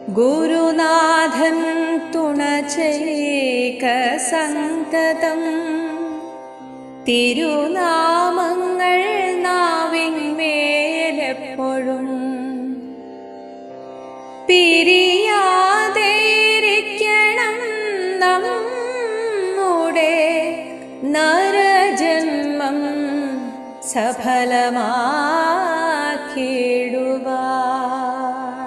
ഗുരുനാഥൻ തുണചേക സന്തതം തിരുനാമങ്ങൾ നാവിന്മേലെപ്പോഴും പിരിയാതെയിരിക്കണം നമ്മുടെ നരജന്മം സഫലമാക്കിടുവാൻ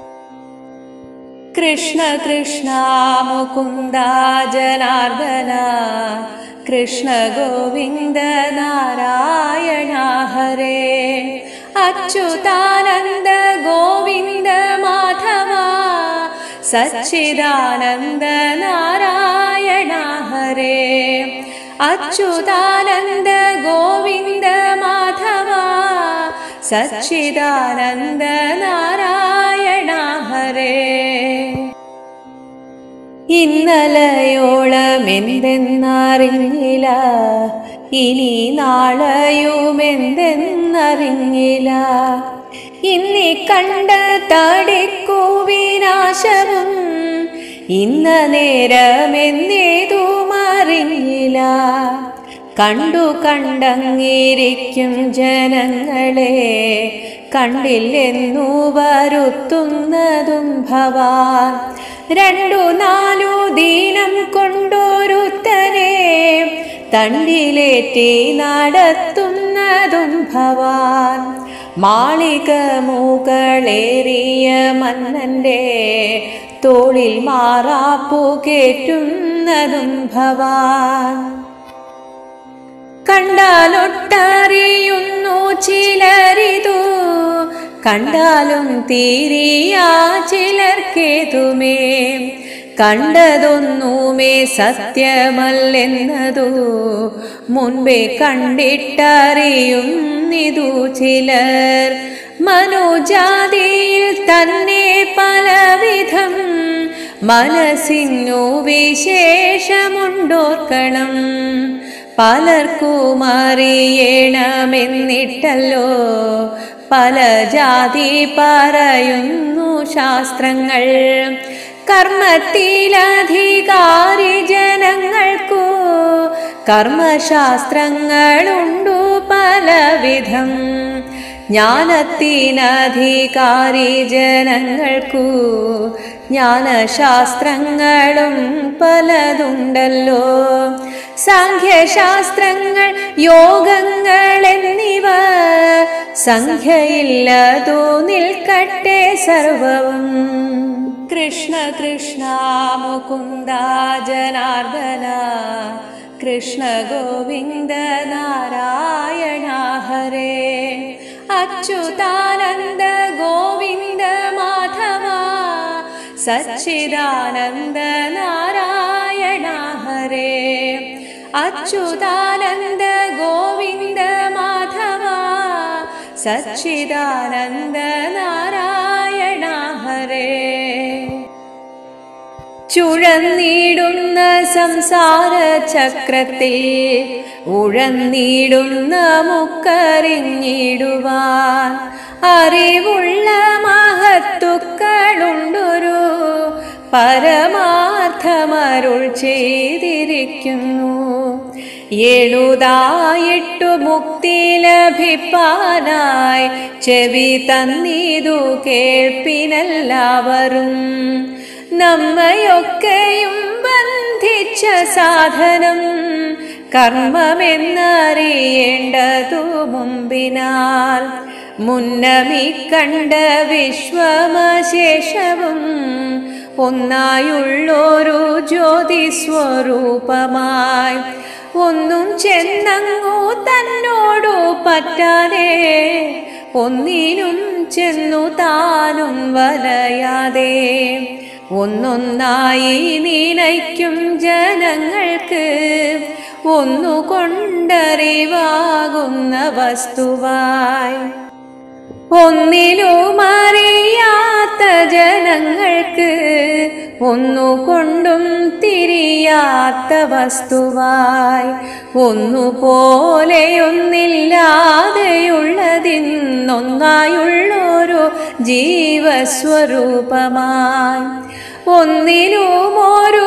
കൃഷ്ണ കൃഷ്ണ മുകുന്ദ ജനാർദ്ദന കൃഷ്ണ ഗോവിന്ദ നാരായണ ഹരേ അച്യുതാനന്ദ ഗോവിന്ദ മാധവ സച്ചിദാനന്ദ നാരായണ ഹരേ അച്യുതാനന്ദ ഗോവിന്ദ മാധവ സച്ചിദാനന്ദ നാരായണ ഹരേ ഇന്നലയോളം എന്തെന്നറിഞ്ഞില്ല ഇനി നാളെയുമെന്തെന്നറിഞ്ഞില്ല ഇന്നി കണ്ട തടിക്കൂ വിനാശവും ഇന്ന നേരമെന്നേതും അറിഞ്ഞില്ല കണ്ടു കണ്ടങ്ങിരിക്കും ജനങ്ങളെ കണ്ടില്ലെന്നു വരുത്തുന്നതും ഭവാൻ രണ്ടു നാലു ദീനം കൊണ്ടൊരുത്തനെ തണ്ടിലേറ്റി നടത്തുന്നതും ഭവാൻ മാളിക മുകളേറിയ മന്നന്റെ തോളിൽ മാറാപ്പു കേറ്റുന്നതും ഭവാൻ കണ്ടാലൊട്ടറിയുന്നു ചിലരിതു കണ്ടാലും തീരിയാ ചിലർക്കേതുമേ കണ്ടതൊന്നുമേ സത്യമല്ലെന്നതു മുൻപേ കണ്ടിട്ടറിയുന്നിതു ചിലർ മനോജാതിയിൽ തന്നെ പലവിധം മനസ്സിനു വിശേഷമുണ്ടോർക്കണം പലർക്കും അറിയണമെന്നിട്ടല്ലോ പല ജാതി പറയുന്നു ശാസ്ത്രങ്ങൾ കർമ്മത്തിലധികാരി ജനങ്ങൾക്കു കർമ്മശാസ്ത്രങ്ങളുണ്ടു പലവിധം ജ്ഞാനത്തിനധികാരി ജനങ്ങൾക്കു ജ്ഞാനശാസ്ത്രങ്ങളും പലതുണ്ടല്ലോ സാഖ്യശാസ്ത്രങ്ങൾ യോഗങ്ങൾ എന്നിവ സംഖ്യയില്ലതോ നിൽക്കട്ടെ സർവവും കൃഷ്ണ കൃഷ്ണ മുകുന്ദ ജനാർദ്ദന കൃഷ്ണ ഗോവിന്ദ നാരായണ ഹരേ അച്യുതാനന്ദ ഗോവിന്ദ മാധവ സച്ചിദാനന്ദ നാരായണ ഹരേ അച്യുതാനന്ദ ഗോവിന്ദ മാധവ സച്ചിദാനന്ദ നാരായണ ഹരേ ചുഴന്നിടുന്ന സംസാര ചക്രത്തിൽ ഉഴന്നിടുന്ന മുക്കറിഞ്ഞിടുവാൻ അറിവുള്ള മഹത്തുക്കളുണ്ടൊരു പരമാർത്ഥമരുൾ ചെയ്തിരിക്കുന്നു എഴുതായിട്ടു മുക്തി ലഭിപ്പാനായി ചെവി തന്നിതു കേൾപ്പിനെല്ലാവരും നമ്മയൊക്കെയും ബന്ധിച്ച സാധനം കർമ്മമെന്നറിയേണ്ടതു മുമ്പിനാൽ മുന്നമി കണ്ട വിശ്വമശേഷവും ഒന്നായുള്ളൊരു ജ്യോതി സ്വരൂപമായി ഒന്നും ചെന്നങ്ങു തന്നോടു പറ്റാതെ ഒന്നിനും ചെന്നു താനും വലയാതെ ഒന്നൊന്നായി നീനയ്ക്കും ജനങ്ങൾക്ക് ഒന്നുകൊണ്ടറിവാകുന്ന വസ്തുവായി ഒന്നിലും അറിയാത്ത ജനങ്ങൾക്ക് ഒന്നുകൊണ്ടും തിരിയാത്ത വസ്തുവായി ഒന്നുപോലെ ഒന്നില്ലാതെയുള്ളതിന്നൊന്നായുള്ളൊരു ജീവസ്വരൂപമായി ഒന്നിനും ഒരു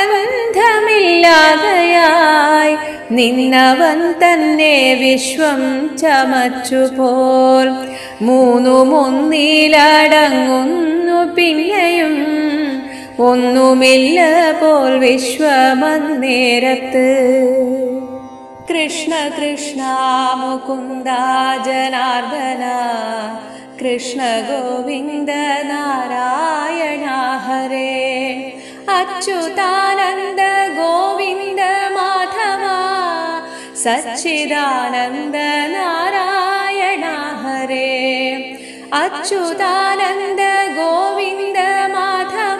ബന്ധമില്ലാതെയായി നിന്നവൻ തന്നെ വിശ്വം ചമച്ചുപോൽ മൂന്നും ഒന്നിലടങ്ങുന്നു പിന്നെയും ഒന്നുമില്ല പോൽ വിശ്വമന്നേരത്ത് കൃഷ്ണ കൃഷ്ണ മുകുന്ദ ജനാർദ്ദന കൃഷ്ണ ഗോവിന്ദ നാരായണ ഹരേ അച്യുതാനന്ദ ഗോവിന്ദ മാധവ സച്ചിദാനന്ദ നാരായണ ഹരേ അച്യുതാനന്ദ ഗോവിന്ദ മാധവ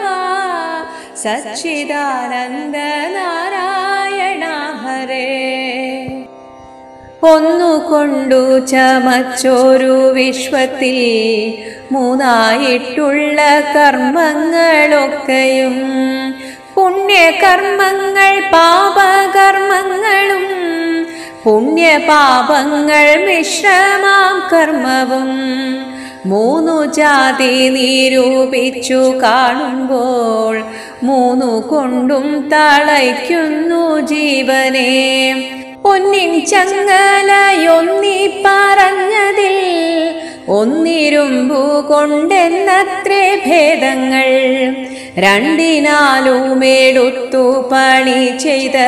സച്ചിദാനന്ദ നാരായണ ഹരേ ഒന്നുകൊണ്ടു ചമച്ചോരു വിശ്വത്തിൽ മൂന്നായിട്ടുള്ള കർമ്മങ്ങളൊക്കെയും പുണ്യകർമ്മങ്ങൾ പാപകർമ്മങ്ങളും പുണ്യപാപങ്ങൾ മിശ്രമാം കർമ്മവും മൂന്നു ജാതി നിരൂപിച്ചു കാണുമ്പോൾ മൂന്നു കൊണ്ടും തളയ്ക്കുന്നു ജീവനെ പൊന്നിൻ ചങ്ങലയൊന്നി പറഞ്ഞതിൽ ഒന്നിരുമ്പു കൊണ്ടെന്നത്രേ ഭേദങ്ങൾ രണ്ടിനാലുമേടുത്തു പണി ചെയ്ത്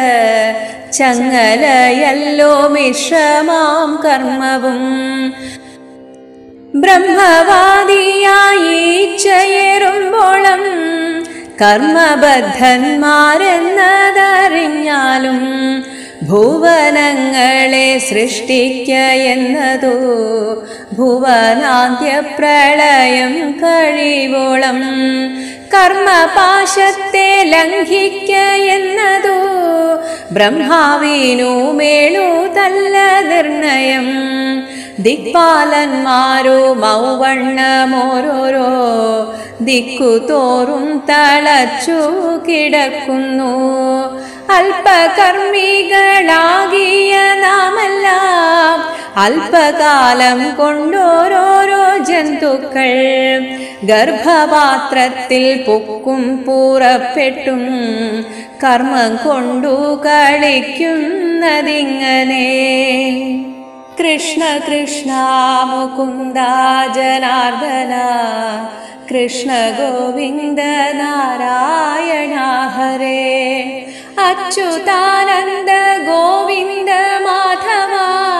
ചങ്ങലയല്ലോ മിശ്രമാം കർമ്മവും ബ്രഹ്മവാദിയായി ചേരുമ്പോളം കർമ്മബദ്ധന്മാരെന്നതറിഞ്ഞാലും ഭുവനങ്ങളെ സൃഷ്ടിക്ക എന്നതോ ഭുവനാന്ത്യ പ്രളയം കഴിവോളം കർമ്മപാശത്തെ ലംഘിക്ക എന്നതോ ബ്രഹ്മാവിനു മേളൂതല്ല നിർണയം ദിക്പാലന്മാരോ മൗവണ്ണമോരോരോ ദിക്കുതോറും തളച്ചു കിടക്കുന്നു അല്പകർമ്മികളാകിയ നാമെല്ലാം അല്പകാലം കൊണ്ടോരോരോ ജന്തുക്കൾ ഗർഭപാത്രത്തിൽ പൊക്കും പൂറപ്പെട്ടും കർമ്മം കൊണ്ടു കളിക്കുന്നതിങ്ങനെ കൃഷ്ണ കൃഷ്ണ മുകുന്ദ ജനാർദ്ദന കൃഷ്ണ ഗോവിന്ദ നാരായണ ഹരേ അച്യുതാനന്ദ ഗോവിന്ദ മാധവ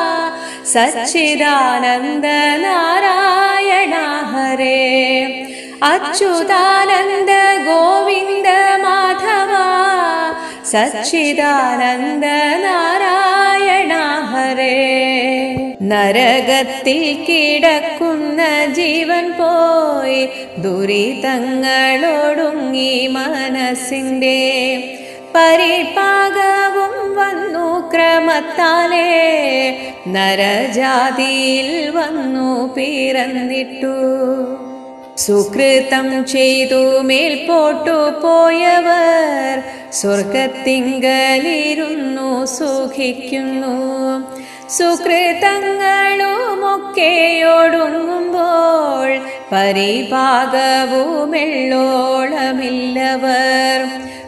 സച്ചിദാനന്ദ നാരായണ ഹരേ അച്യുതാനന്ദ ഗോവിന്ദ മാധവ സച്ചിദാനന്ദ നാരായണ ഹരേ നരകത്തിൽ കിടക്കുന്ന ജീവൻ പോയി ദുരിതങ്ങളൊടുങ്ങി മനസ്സിൻ്റെ പരിപാകവും വന്നു ക്രമത്താലേ നരജാതിയിൽ വന്നു പിറന്നിട്ടു സുകൃതം ചെയ്തു മേൽപോട്ടു പോയവർ സ്വർഗത്തിങ്കലിരുന്നു സുഖിക്കുന്നു സുകൃതങ്ങളുമൊക്കെ ഒടുങ്ങുമ്പോൾ പരിഭാഗവുമെള്ളോളമില്ലവർ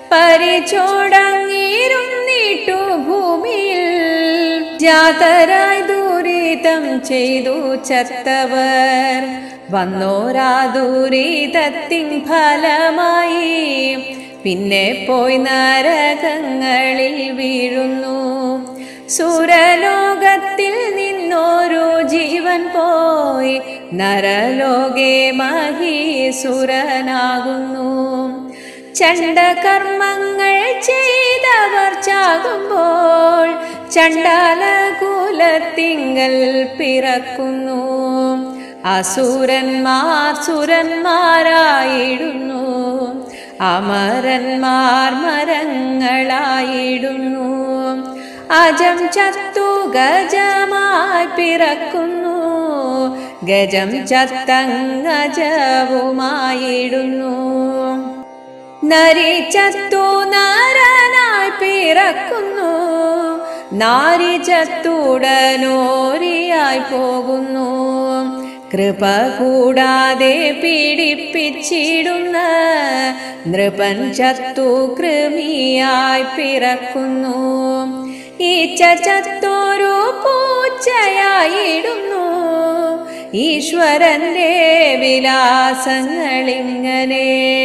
പരിചോടങ്ങിരുന്നിട്ടു ഭൂമിയിൽ ജാതരായി ദുരിതം ചെയ്തു ചത്തവർ വന്നോരാ ദുരിതത്തിൻ ഫലമായി പിന്നെ പോയി നരകങ്ങളിൽ വീഴുന്നു സുരലോകത്തിൽ നിന്നോരു ജീവൻ പോയി നരലോകെ മഹീസുരനാകുന്നു ചണ്ടകർമ്മങ്ങൾ ചെയ്തവർ ചാകുമ്പോൾ ചണ്ടാലകുലത്തിങ്കൽ പിറക്കുന്നു അസുരന്മാർ സുരന്മാരായിടുന്നു അമരന്മാർ മരങ്ങളായിടുന്നു അജം ചത്തു ഗജമായി പിറക്കുന്നു ഗജം ചത്തങ്ങജവുമായിടുന്നു നരി ചത്തു നാരനായി പിറക്കുന്നു നാരി ചത്തുടനോരിയായി പോകുന്നു കൃപ കൂടാതെ പീഡിപ്പിച്ചിടുന്ന നൃപൻ ചത്തു കൃമിയായി പിറക്കുന്നു ഈച്ച ചത്തോരു പൂച്ചയായിടുന്നു ഈശ്വരന്റെ വിലാസങ്ങളിങ്ങനെ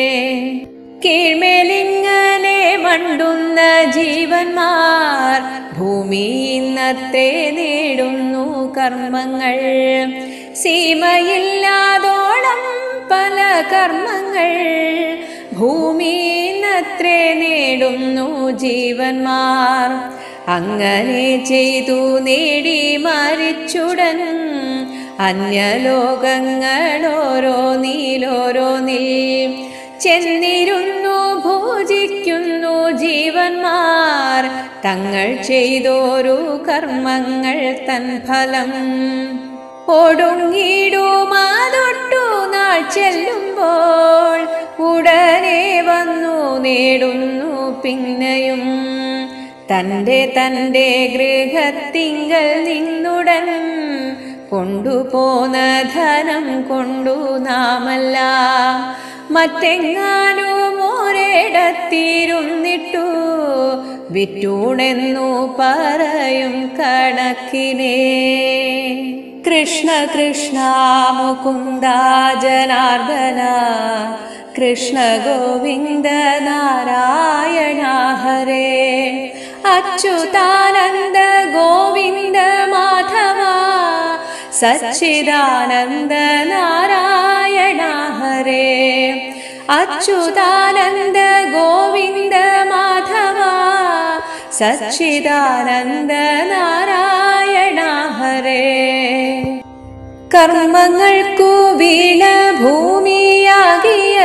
കീഴ്മേലിങ്ങനെ മണ്ടുന്ന ജീവന്മാർ ഭൂമി ഇന്നത്തെ നേടുന്നു കർമ്മങ്ങൾ സീമയില്ലാതോളം പല കർമ്മങ്ങൾ ഭൂമി ഇന്നത്രേ നേടുന്നു ജീവന്മാർ അങ്ങനെ ചെയ്തു നേടി മരിച്ചുടൻ അന്യലോകങ്ങളോരോന്നിലോരോന്നിൽ ചെന്നിരുന്നു ഭോജിക്കുന്നു ജീവന്മാർ തങ്ങൾ ചെയ്തോരു കർമ്മങ്ങൾ തൻ ഫലം ഒടുങ്ങിടുമാതൊട്ടു നാൾ ചെല്ലുമ്പോൾ ഉടനെ വന്നു നേടുന്നു പിന്നെയും തൻ്റെ തൻ്റെ ഗൃഹത്തിങ്കൽ നിന്നുടൻ കൊണ്ടുപോന്ന ധനം കൊണ്ടു നാമല്ല മറ്റെങ്ങാനും ഒരിടത്തിരുന്നിട്ടു വിറ്റൂണെന്നു പറയും കണക്കിനെ കൃഷ്ണ കൃഷ്ണ മുകുന്ദ ജനാർദ്ദന കൃഷ്ണ ഗോവിന്ദ നാരായണ ഹരേ അച്യുതാനന്ദ ഗോവിന്ദ മാധവ സച്ചിദാനന്ദ നാരായണ ഹരേ അച്യുതാനന്ദ ഗോവിന്ദ മാധവ സച്ചിദാനന്ദ നാരായണ ഹരേ കർമ്മങ്ങൾക്കു വീണ ഭൂമിയാകിയ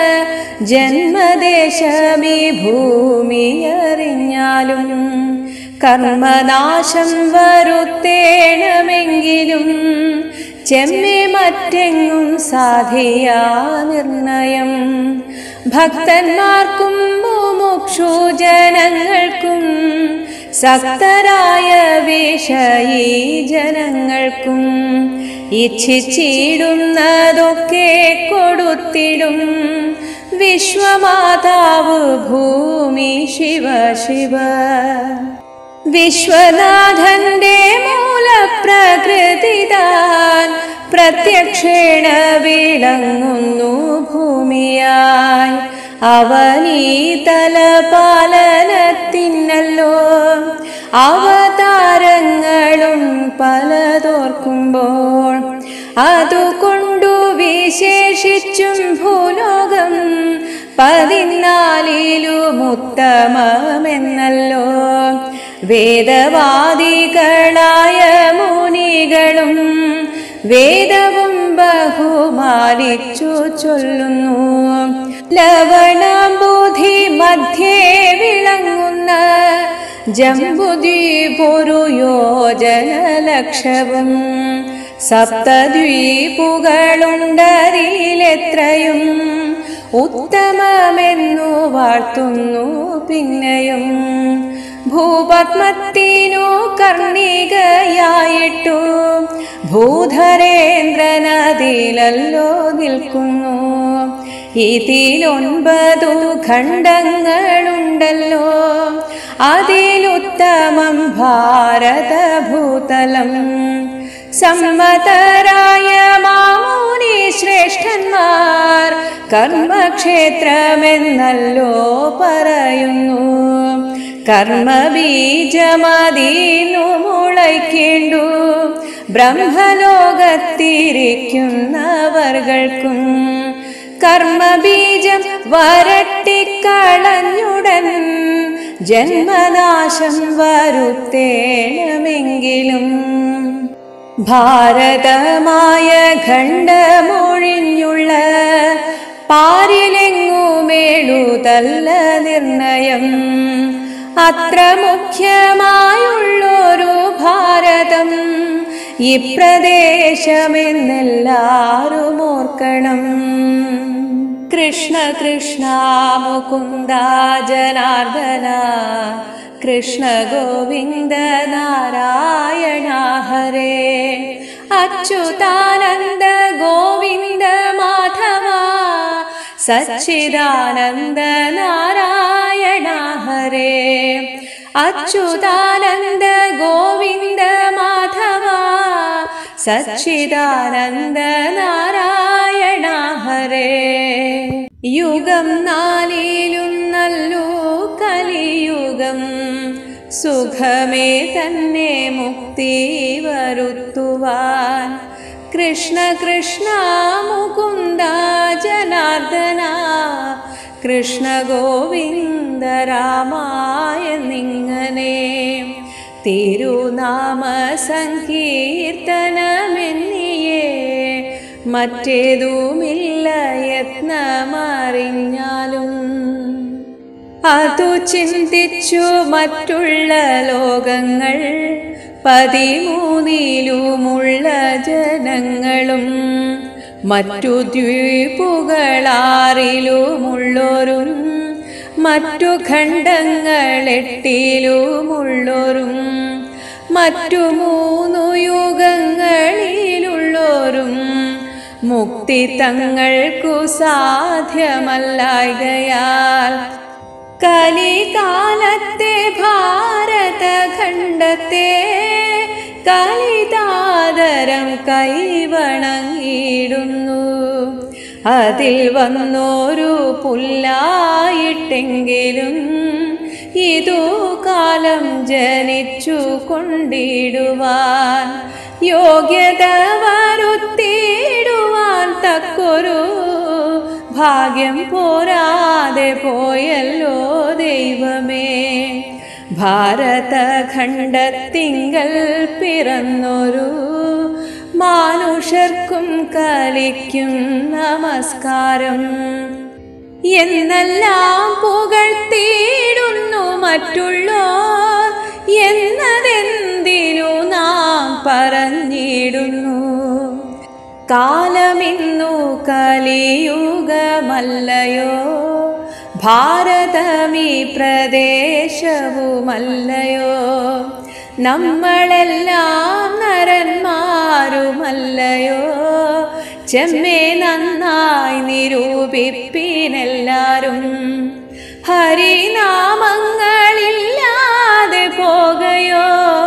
ജന്മദേശമീ ഭൂമിയറിഞ്ഞാലും കർമ്മനാശം വരുത്തേണമെങ്കിലും ചെമ്മെ മറ്റെങ്ങും സാധിയാ നിർണയം ഭക്തന്മാർക്കും മുമുക്ഷു ജനങ്ങൾക്കും സക്തരായ വിഷയീ ജനങ്ങൾക്കും ഇച്ഛിച്ചിടുന്നതൊക്കെ കൊടുത്തിടും വിശ്വമാതാവ് ഭൂമി ശിവ ശിവ വിശ്വനാഥന്റെ മൂലപ്രകൃതിതാൻ പ്രത്യക്ഷേണ വിളങ്ങുന്നു ഭൂമിയായി അവനീ തലപാലനത്തിനല്ലോ അവതാരങ്ങളും പലതോർക്കുമ്പോൾ അതുകൊണ്ടു വിശേഷിച്ചും ഭൂലോകം പതിനാലിലുമുത്തമമെന്നല്ലോ വേദവാദികളായ മുനികളും വേദവും ബഹുമാനിച്ചു ചൊല്ലുന്നു ലവണബുധി മധ്യേ വിളങ്ങുന്ന ജംബുദ്വീപൊരു യോജന ലക്ഷവും സപ്തദ്വീപുകളുണ്ടതിലെത്രയും ഉത്തമമെന്നു വാഴ്ത്തുന്നു പിന്നെയും ഭൂപത്മത്തിനു കർണികയായിട്ടു ഭൂധരേന്ദ്രനതിലല്ലോ നിൽക്കുന്നു ഇതിലൊൻപതു ഖണ്ഡങ്ങളുണ്ടല്ലോ അതിലുത്തമം ഭാരതഭൂതലം സമ്മതരായ മാമൂനി ശ്രേഷ്ഠന്മാർ കർമ്മക്ഷേത്രമെന്നല്ലോ പറയുന്നു കർമ്മബീജമതീനു മുളയ്ക്കേണ്ടു ബ്രഹ്മലോകത്തിരിക്കുന്നവർകൾക്കും കർമ്മബീജം വരട്ടിക്കളഞ്ഞുടൻ ജന്മനാശം വരുത്തേണമെങ്കിലും ഭാരതമായ ഖണ്ഡമൊഴിഞ്ഞുള്ള പാരിലെങ്ങുമേളുതല്ല നിർണയം അത്ര മുഖ്യമായുള്ളൊരു ഭാരതം ഇപ്രദേശമെന്നെല്ലാരും ഓർക്കണം കൃഷ്ണ കൃഷ്ണ മുകുന്ദ ജനാർദ്ദന കൃഷ്ണ ഗോവിന്ദ നാരായണ ഹരേ അച്യുതാനന്ദ ഗോവിന്ദ മാധവ സച്ചിദാനന്ദ നാരായണ ഹരേ അച്യുതാനന്ദ ഗോവിന്ദ മാധവ സച്ചിദാനന്ദ നാരായണ ഹരേ യുഗം നാലിലും നല്ലു കലിയുഗം സുഖമേ തന്നെ മുക്തി വരുത്തുവാൻ കൃഷ്ണ കൃഷ്ണ മുകുന്ദ ജനാർദ്ദന കൃഷ്ണ ഗോവിന്ദ രാമായ നിങ്ങനെ തിരുനാമ സങ്കീർത്തനമെന്നിയേ മറ്റേതുമില്ല യത്നമറിഞ്ഞാലും അതു ചിന്തിച്ചു മറ്റുള്ള ലോകങ്ങൾ പതിമൂന്നിലുമുള്ള ജനങ്ങളും മറ്റു ദ്വീപുകളാറിലുമുള്ളോരും മറ്റു ഖണ്ഡങ്ങളെട്ടിലുമുള്ളോരും മറ്റു മൂന്നു യുഗങ്ങളിലുള്ളോരും മുക്തി തങ്ങൾക്കു സാധ്യമല്ലായകയാൽ കലികാലത്തെ ഭാരതഖണ്ഡത്തെ കലിതാദരം കൈവണങ്ങിയിടുന്നു അതിൽ വന്നോരു പുല്ലായിട്ടെങ്കിലും ഇതു കാലം ജനിച്ചു കൊണ്ടിടുവാൻ യോഗ്യത വരുത്തിയിടുവാൻ തക്കൊരു ഭാഗ്യം പോരാതെ പോയല്ലോ ദൈവമേ ഭാരതഖണ്ഡത്തിങ്കൽ പിറന്നൊരു മാനുഷർക്കും കലിക്കും നമസ്കാരം എന്നെല്ലാം പുകഴ്ത്തിയിടുന്നു മറ്റുള്ളോർ എന്നതെന്തിനു നാം പറഞ്ഞിടുന്നു കാലമിന്നു കലിയുഗമല്ലയോ ഭാരതമീ പ്രദേശവുമല്ലയോ നമ്മളെല്ലാം നരന്മാരുമല്ലയോ ചെമ്മേ നന്നായി നിരൂപിപ്പിനെല്ലാരും ഹരിനാമങ്ങളില്ലാതെ പോകയോ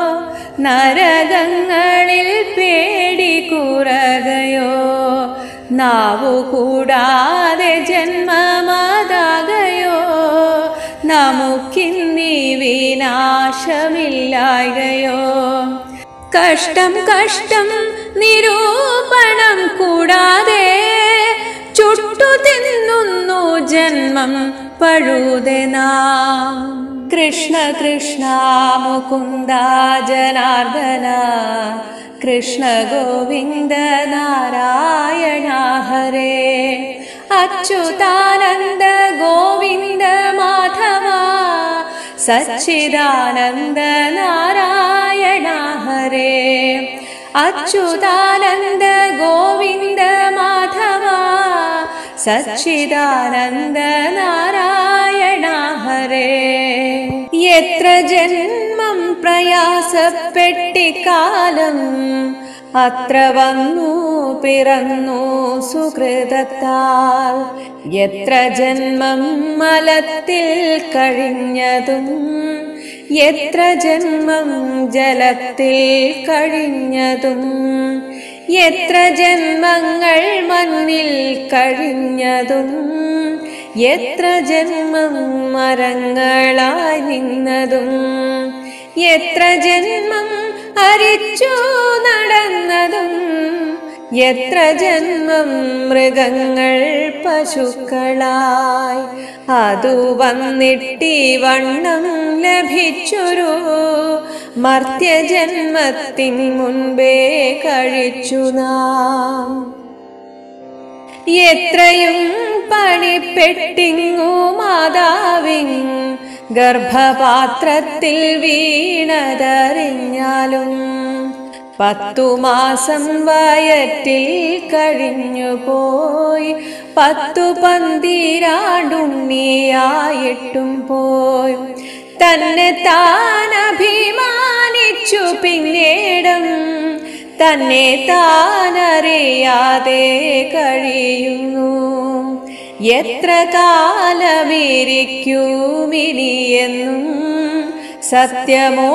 നരകങ്ങളിൽ പേടി കുറകയോ നാവു കൂടാതെ ജന്മമതാകയോ നമുക്കിന്നി വിനാശമില്ലായകയോ കഷ്ടം കഷ്ടം നിരൂപണം കൂടാതെ ചുട്ടു തിന്നുന്നു ജന്മം പഴുതെ നാം കൃഷ്ണ കൃഷ്ണ മുകുന്ദ ജനാർദ്ദന കൃഷ്ണ ഗോവിന്ദ നാരായണ ഹരേ അച്യുതാനന്ദ ഗോവിന്ദ മാധവ സച്ചിദാനന്ദ നാരായണ ഹരേ അച്യുതാനന്ദ ഗോവിന്ദ മാധവ സച്ചിദാനന്ദ നാരായണ ഹരേ എത്ര ജന്മം പ്രയാസപ്പെട്ടിക്കാലം അത്ര വന്നു പിറന്നു സുഹൃതത്താൽ എത്ര ജന്മം മലത്തിൽ കഴിഞ്ഞതും എത്ര ജന്മം ജലത്തിൽ കഴിഞ്ഞതും എത്ര ജന്മങ്ങൾ മണ്ണിൽ കഴിഞ്ഞതും എത്ര ജന്മം മരങ്ങളായി നിന്നതും എത്ര ജന്മം അരിച്ചു നടന്നതും എത്ര ജന്മം മൃഗങ്ങൾ പശുക്കളായി അതു വന്നിട്ടി വണ്ണം ലഭിച്ചൊരു മർത്യജന്മത്തിൻ മുൻപേ കഴിച്ചു നാം എത്രയും പണിപ്പെട്ടിങ്ങു മാതാവിൻ ഗർഭപാത്രത്തിൽ വീണതറിഞ്ഞാലും പത്തു മാസം വയറ്റിൽ കഴിഞ്ഞു പോയി പത്തു പന്തിരാണ്ടുണ്ണിയായിട്ടും പോയി തന്നെ താൻ അഭിമാനിച്ചു പിന്നീടും തന്നെ താനറിയാതെ കഴിയുന്നു എത്ര കാലമിരിക്കുമിനിയെന്നും സത്യമോ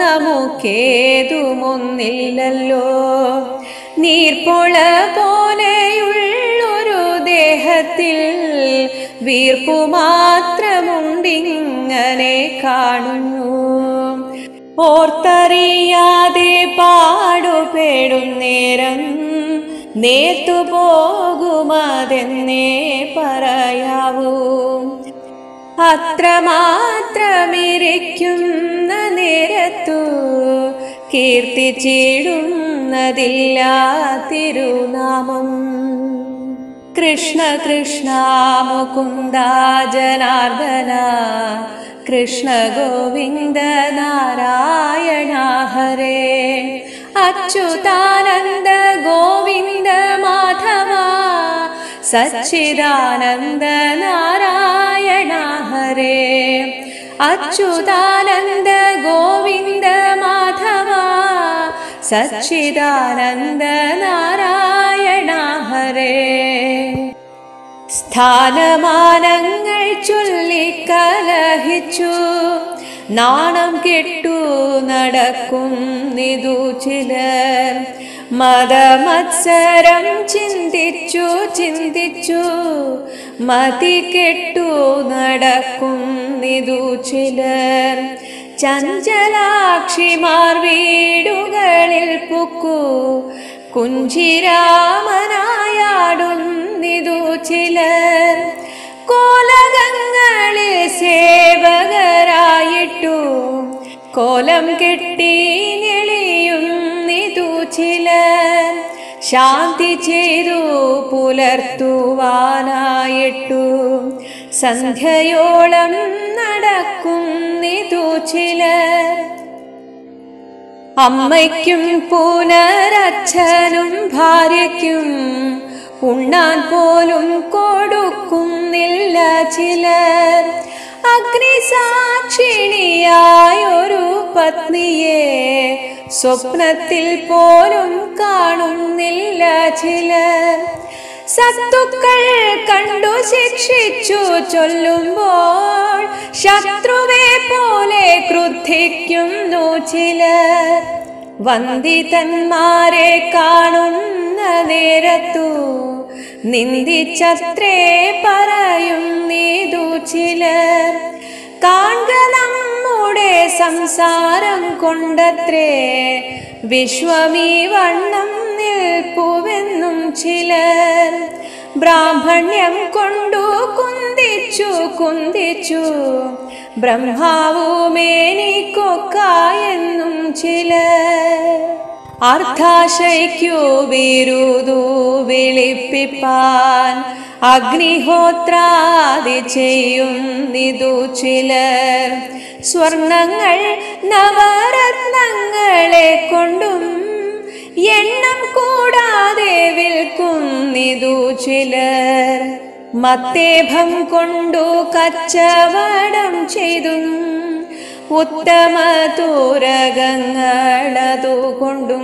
നമുക്കേതുമൊന്നില്ലല്ലോ നീർപ്പുള പോലെയുള്ളൊരു ദേഹത്തിൽ വീർപ്പു മാത്രമുണ്ടിങ്ങനെ കാണുന്നു ഓർത്തറിയാതെ പാടുപെടും നേരം നേർത്തു പോകുമതെന്നേ പറയാവൂ അത്രമാത്രമിരിക്കുന്ന നേരത്തു കീർത്തിച്ചിടുന്നതില്ല തിരുനാമം കൃഷ്ണ കൃഷ്ണ മുകുന്ദ ജനാർദ്ദന കൃഷ്ണ ഗോവിന്ദ നാരായണ ഹരേ അച്യുതാനന്ദ ഗോവിന്ദ മാധവ സച്ചിദാനന്ദ നാരായണ ഹരേ അച്യുതാനന്ദ ഗോവിന്ദ മാധവ സച്ചിദാനന്ദ നാരായണ ഹരേ സ്ഥാനമാനങ്ങൾ ചൊല്ലിക്കലഹിച്ചു നാണം കെട്ടു നടക്കുന്നിതു ചിലർ മതമത്സരം ചിന്തിച്ചു ചിന്തിച്ചു മതി കെട്ടു നടക്കുന്നിതു ചിലർ ചഞ്ചലാക്ഷിമാർ വീടുകളിൽ പുക്കു കുഞ്ചിരാമനായാടുന്നിതു ചിലർ കോലകങ്ങളിൽ സേവകരായിട്ടു കോലം കെട്ടി ഞെളിയുന്നിതു ചിലർ ശാന്തി ചെയ്തു പുലർത്തുവാനായിട്ടു സന്ധ്യയോളം നടക്കുന്നിതു ചിലർ അമ്മയ്ക്കും പുനരച്ഛനും ഭാര്യയ്ക്കും ഉണ്ണാൻ പോലും കൊടുക്കുന്നില്ല ചിലർ അഗ്നിസാക്ഷിണിയായൊരു പത്നിയെ സ്വപ്നത്തിൽ പോലും കാണുന്നില്ല ചിലർ സത്തുക്കൾ കണ്ടു ശിക്ഷിച്ചു ചൊല്ലുമ്പോൾ ശത്രുവെ പോലെ ക്രുദ്ധിക്കുന്നു ചിലർ വന്ദിതന്മാരെ കാണുന്ന നേരത്തു നിന്ദിച്ചത്രേ പറയും നീതു ചിലർ കാൺക നമ്മുടെ സംസാരം കൊണ്ടത്രേ വിശ്വമീ വണ്ണം നിൽപ്പുവെന്നും ചിലർ ബ്രാഹ്മണ്യം കൊണ്ടു കുന്തിച്ചു കുന്തിച്ചു ബ്രഹ്മാവുമേനിക്കൊക്കായെന്നും ചിലർ അർത്ഥാശയ്ക്കു വിരുതു വിളിപ്പിപ്പാൻ അഗ്നിഹോത്രാദി ചെയ്യുന്നിതു ചിലർ സ്വർണങ്ങൾ നവരത്നങ്ങളെ കൊണ്ടും എണ്ണം കൂടാതെ വിൽക്കുന്നിതു ചിലർ മത്തേഭം കൊണ്ടു കച്ചവടം ചെയ്തും ഉത്തമ തൂരകങ്ങളതു കൊണ്ടും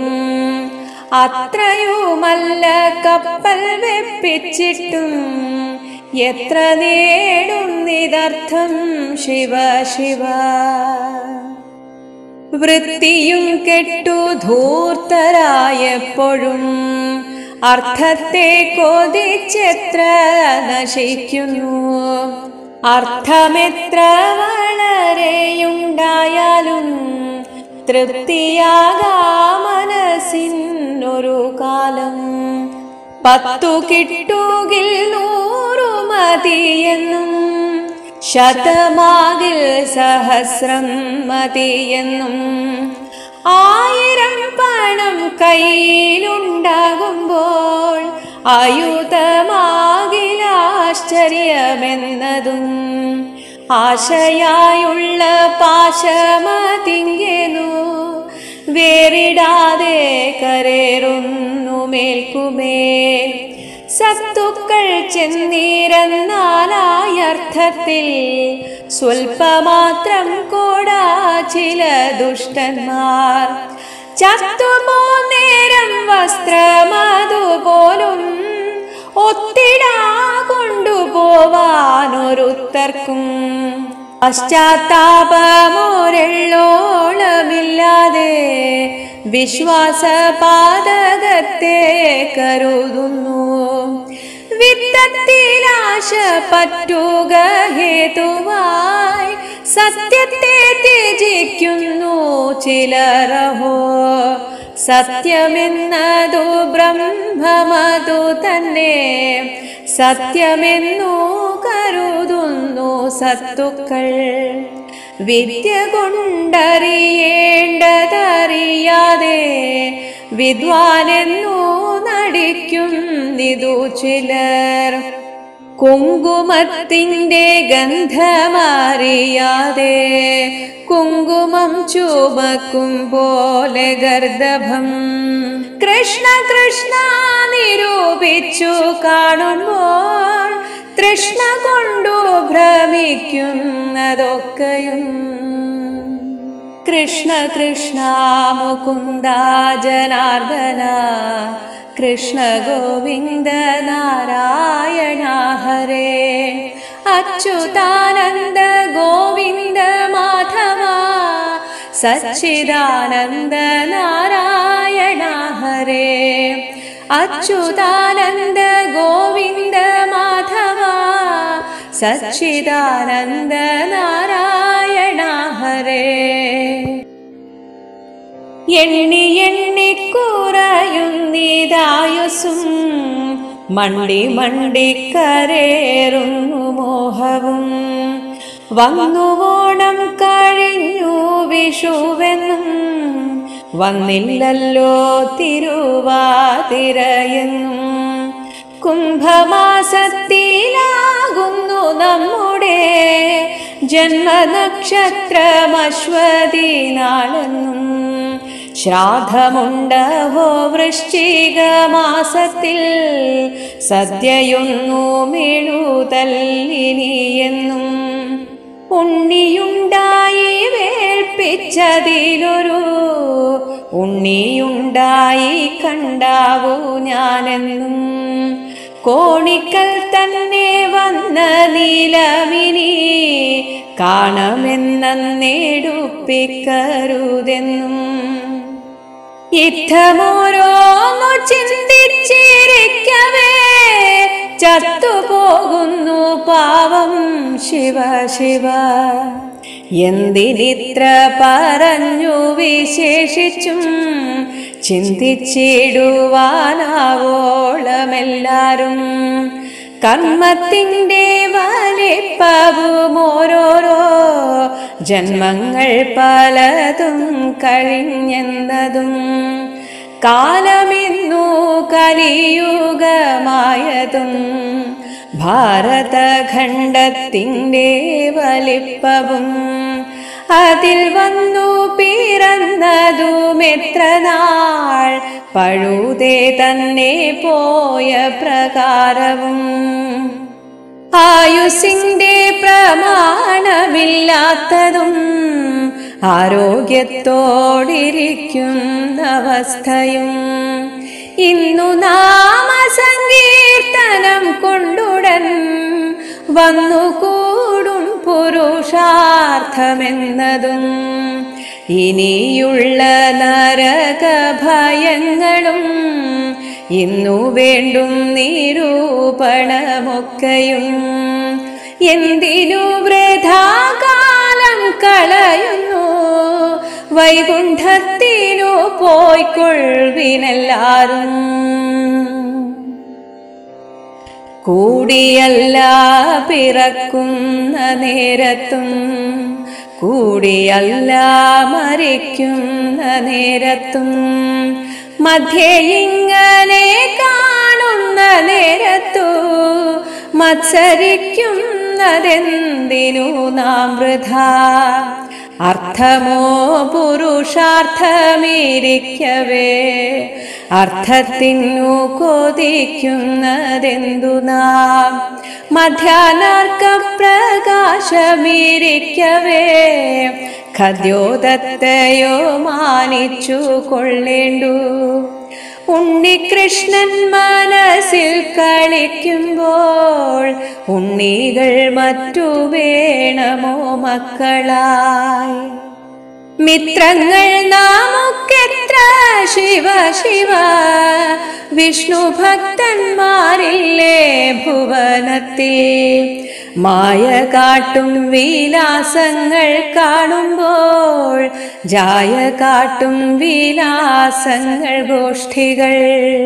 അത്രയുമല്ല കപ്പൽ വെപ്പിച്ചിട്ടും എത്ര നേടുന്നിതർത്ഥം ശിവ ശിവ വൃത്തിയും കെട്ടു ധൂർത്തരായപ്പോഴും അർത്ഥത്തെ കൊതിച്ചെത്ര നശിക്കുന്നു അർത്ഥമെത്ര വളരെയുണ്ടായാലും തൃപ്തിയാകാ മനസ്സിനൊരു കാലം പത്തു കിട്ടുകിൽ നൂറു മതിയെന്നും ശതമാകിൽ സഹസ്രം മതിയെന്നും ആയിരം പണം കയ്യിലുണ്ടാകുമ്പോൾ ആയുധമാകിലാശ്ചര്യമെന്നതും ആശയായുള്ള പാശമതിങ്ങെന്നു വേറിടാതെ കരേറുന്നു മേൽക്കുമേൽ സത്തുക്കൾ ചെന്നീരന്നാലായർത്ഥത്തിൽ സ്വൽപ്പമാത്രം കോടാ ചില ദുഷ്ടന്മാർ ചത്തുപോ നേരം വസ്ത്രമതുപോലും ഒത്തിടാ കൊണ്ടുപോവാനൊരുത്തർക്കും പശ്ചാത്താപമൊരെള്ളോളമില്ലാതെ വിശ്വാസപാതകത്തെ കരുതുന്നു വിത്തത്തിലാശ പറ്റുക ഹേതുവായി സത്യത്തെ ത്യജിക്കുന്നു ചിലരഹോ സത്യമെന്നതു ബ്രഹ്മമതു തന്നെ സത്യമെന്നു കരുതുന്നു സത്തുക്കൾ വിദ്യ കൊണ്ടറിയേണ്ടതറിയാതെ വിദ്വാനെന്നു നടിക്കുന്നിതു ചിലർ കുങ്കുമത്തിൻ്റെ ഗന്ധമറിയാതെ കുങ്കുമം ചുമക്കും പോലെ ഗർദഭം കൃഷ്ണ കൃഷ്ണ നിരൂപിച്ചു കാണുമ്പോൾ തൃഷ്ണ കൊണ്ടു ഭ്രമിക്കുന്നതൊക്കെയും കൃഷ്ണ കൃഷ്ണ മുകുന്ദ ജനാർദ്ദന കൃഷ്ണ ഗോവിന്ദ നാരായണ ഹരേ അച്യുതാനന്ദ ഗോവിന്ദ മാധവ സച്ചിദാനന്ദ നാരായണ ഹരേ അച്യുതാനന്ദ ഗോവിന്ദ മാധവ സച്ചിദാനന്ദ നാരായണ ഹരേ എണ്ണി എണ്ണി കുറയുന്നിതായുസും മണ്ടി മണ്ടി കരേറുന്നു മോഹവും വന്നു ഓണം കഴിഞ്ഞു വിഷുവെന്നും വന്നില്ലല്ലോ തിരുവാതിരയെന്നും കുംഭമാസത്തിലാകുന്നു നമ്മുടെ ജന്മനക്ഷത്രമശ്വതി നാളെന്നും ശ്രാദ്ധമുണ്ടഹോ വൃശ്ചിക മാസത്തിൽ സദ്യയൊന്നു മെഴുതല്ലിനിയെന്നും ഉണ്ണിയുണ്ടായി വേൾപ്പിച്ചതിലൊരു ഉണ്ണിയുണ്ടായി കണ്ടാവൂ ഞാനെന്നും കോണിക്കൽ തന്നെ വന്ന നീലമിനി കാണമെന്നേടുപ്പിക്കരുതെന്നും യുദ്ധമോരോന്നു ചിന്തിച്ചിരിക്കവേ ചത്തുപോകുന്നു പാവം ശിവ ശിവ എന്തിനിത്ര പറഞ്ഞു വിശേഷിച്ചും ചിന്തിച്ചിടുവാനാവോളമെല്ലാരും കർമ്മത്തിൻ്റെ വലിപ്പവും ഓരോരോ ജന്മങ്ങൾ പലതും കഴിഞ്ഞെന്നതും കാലമിന്നു കലിയുഗമായതും ഭാരതഖണ്ഡത്തിൻ്റെ വലിപ്പവും അതിൽ വന്നു പിറന്നതുമെത്ര നാൾ പഴുതേ തന്നെ പോയ പ്രകാരവും ആയുസിന്റെ പ്രമാണമില്ലാത്തതും ആരോഗ്യത്തോടിരിക്കുന്നവസ്ഥയും ഇന്നു നാമസങ്കീർത്തനം കൊണ്ടുടൻ വന്നുകൂടും പുരുഷാർത്ഥമെന്നതും ഇനിയുള്ള നരകഭയങ്ങളും ഇന്നു വേണ്ടും നിരൂപണമൊക്കെയും എന്തിനു വൃഥാകാലം കളയുന്നു വൈകുണ്ഠത്തിനു പോയിക്കൊള്ളിനെല്ലാരും കൂടിയല്ല പിറക്കുന്ന നേരത്തും കൂടിയല്ല മരിക്കുന്ന നേരത്തും മധ്യേ ഇങ്ങനെ കാണുന്ന നേരത്തു മത്സരിക്കുന്നതെന്തിനു നാം വൃഥ അർത്ഥമോ പുരുഷാർത്ഥമിരിക്കവേ അർത്ഥത്തിനു കൊതിക്കുന്നതെന്തു നാം മധ്യാനാർക്ക പ്രകാശമിരിക്കവേ ഖദ്യോദത്തയോ മാനിച്ചു കൊള്ളേണ്ടു ഉണ്ണികൃഷ്ണൻ മനസ്സിൽ കളിക്കുമ്പോൾ ഉണ്ണികൾ മറ്റു വേണമോ മക്കളായി മിത്രങ്ങൾ നാമൊക്കെത്ര ശിവ ശിവ വിഷ്ണു ഭക്തന്മാരില്ലേ ഭുവനത്തിൽ മായ കാട്ടും വിലാസങ്ങൾ കാണുമ്പോൾ ജായ കാട്ടും വിലാസങ്ങൾ ഗോഷ്ഠികൾ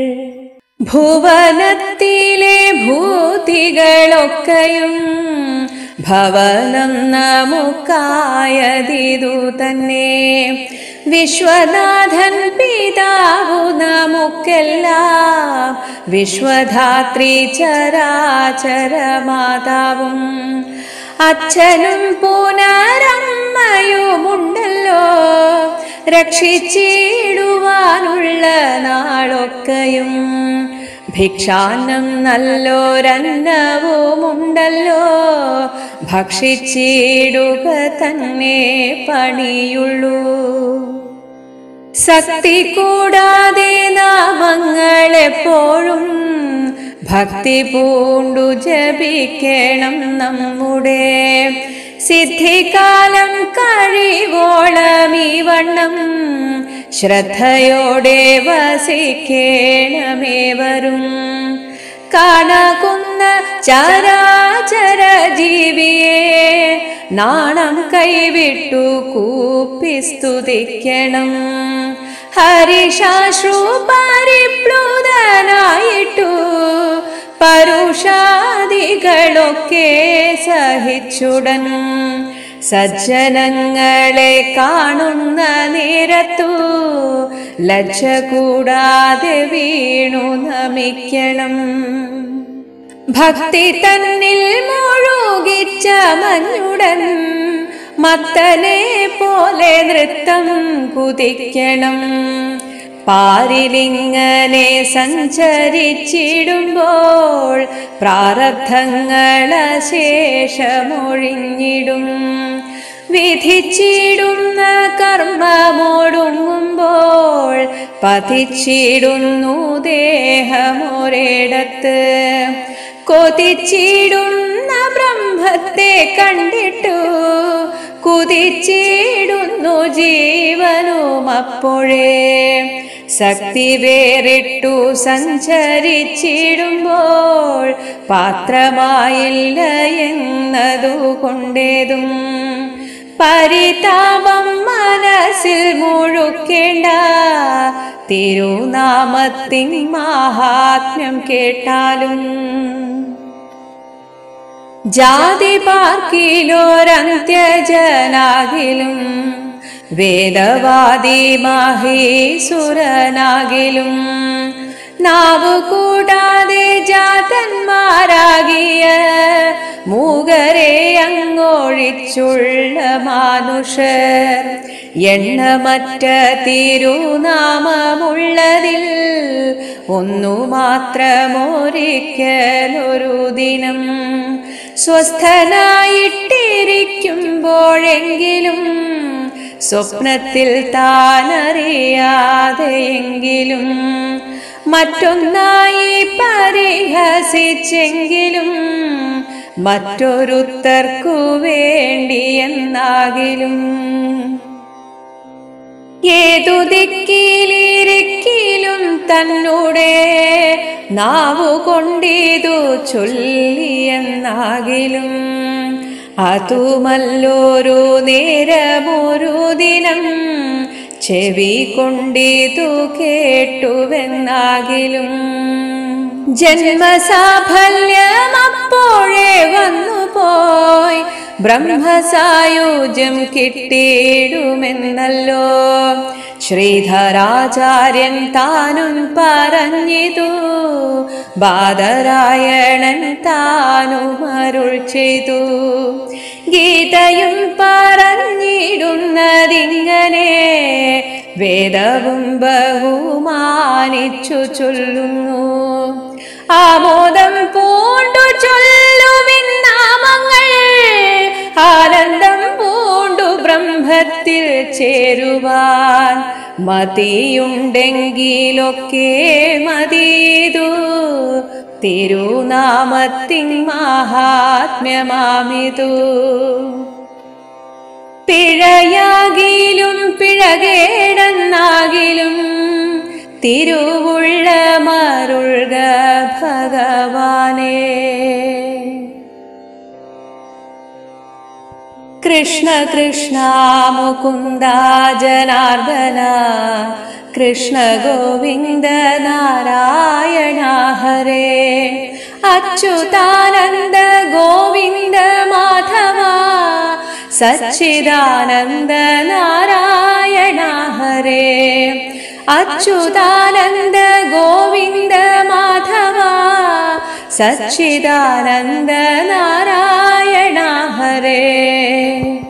ഭുവനത്തിലെ ഭൂതികളൊക്കെയും ഭവനം നമുക്കായതിതു തന്നെ വിശ്വനാഥൻ പിതാവു നമുക്കെല്ലാം വിശ്വധാത്രി ചരാചര മാതാവും അച്ഛനും പുനരമ്മയുമുണ്ടല്ലോ രക്ഷിച്ചിടുവാനുള്ള നാളൊക്കെയും ഭിക്ഷാന്നം നല്ലോരന്നവുമുണ്ടല്ലോ ഭക്ഷിച്ചിടുക തന്നെ പണിയുള്ളൂ ശക്തി കൂടാതെ നാമങ്ങളെപ്പോഴും ഭക്തി പൂണ്ടു ജപിക്കണം നമ്മുടെ സിദ്ധികാലം കഴിവോളം ഈ വണ്ണം ശ്രദ്ധയോടെ വസിക്കേണമേ വരും കാണകുന്ന ചരാചര ജീവിയെ നാണം കൈവിട്ടു കൂപ്പി സ്തുതിക്കണം ഹരിശാശ്രു പരിപ്ലുതനായിട്ടു പരുഷാദികളൊക്കെ സഹിച്ചുടൻ സജ്ജനങ്ങളെ കാണുന്ന നേരത്തു ലജ്ജ കൂടാതെ വീണു നമിക്കണം ഭക്തി തന്നിൽ മുഴുകിച്ച മഞ്ഞുടൻ മത്തനെ പോലെ നൃത്തം കുതിക്കണം പാരിലിങ്ങനെ സഞ്ചരിച്ചിടുമ്പോൾ പ്രാരബ്ധങ്ങൾ ശേഷമൊഴിഞ്ഞിടും വിധിച്ചിടുന്ന കർമ്മമൊടുങ്ങുമ്പോൾ പതിച്ചിടുന്നു ദേഹമൊരിടത്ത് കൊതിച്ചിടുന്ന ബ്രഹ്മത്തെ കണ്ടിട്ടു കുതിച്ചിടുന്നു ജീവനും അപ്പോഴേ ശക്തി വേറിട്ടു സഞ്ചരിച്ചിടുമ്പോൾ പാത്രമായില്ല എന്നതു കൊണ്ടേതും പരിതാപം മനസ്സിൽ മുഴുക്കേണ്ട തിരുനാമത്തിൻ മാഹാത്മ്യം കേട്ടാലും ജാതി പാർക്കിലോരന്ത്യജനാകിലും വേദവാദി മഹീസുരനാകിലും നാവു കൂടാതെ ജാതന്മാരാകിയ മൂകരെ അങ്ങൊഴിച്ചുള്ള മാനുഷർ എണ്ണമറ്റ തിരുനാമമുള്ളതിൽ ഒന്നു മാത്രമൊരിക്കലൊരു ദിനം സ്വസ്ഥനായിട്ടിരിക്കുമ്പോഴെങ്കിലും സ്വപ്നത്തിൽ താനറിയാതെയെങ്കിലും മറ്റൊന്നായി പരിഹസിച്ചെങ്കിലും മറ്റൊരുത്തർക്കു വേണ്ടിയെന്നാകിലും ഏതു ദിക്കിലിരിക്കിലും തന്നൂടെ നാവു കൊണ്ടിതു ചൊല്ലിയെന്നാകിലും അതുമല്ലൊരു നേരമൊരു ദിനം ചെവി കൊണ്ടിതു കേട്ടുവെന്നാകിലും ജന്മസാഫല്യം അപ്പോഴേ വന്നുപോയി ബ്രഹ്മസായുജ്യം കിട്ടിയിടുമെന്നല്ലോ ശ്രീധരാചാര്യൻ താനും പറഞ്ഞിതു ബാദരായണൻ താനും അരുൾ ചെയ്തു ഗീതയും പറഞ്ഞിടുന്നതിങ്ങനെ വേദവും ബഹുമാനിച്ചു ചൊല്ലുന്നു ആമോദം പൂണ്ടു ചൊല്ലുവിൻ നാമങ്ങൾ ആനന്ദം പൂണ്ടു ബ്രഹ്മ സംഘത്തിൽ ചേരുവാൻ മതിയുണ്ടെങ്കിലൊക്കെ മതിയതു തിരുനാമത്തിൻ മഹാത്മ്യമാമിതു പിഴയാകിലും പിഴകേടെന്നാകിലും തിരുവുള്ള മരുൾക ഭഗവാനേ കൃഷ്ണ കൃഷ്ണ മുകുന്ദ ജനാർദ്ദന കൃഷ്ണ ഗോവിന്ദ നാരായണ ഹരേ അച്യുതാനന്ദ ഗോവിന്ദ മാധവ സച്ചിദാനന്ദ നാരായണ ഹരേ അച്യുതാനന്ദ ഗോവിന്ദ മാധവ സച്ചിദാനന്ദ നാരായണ ഹരേ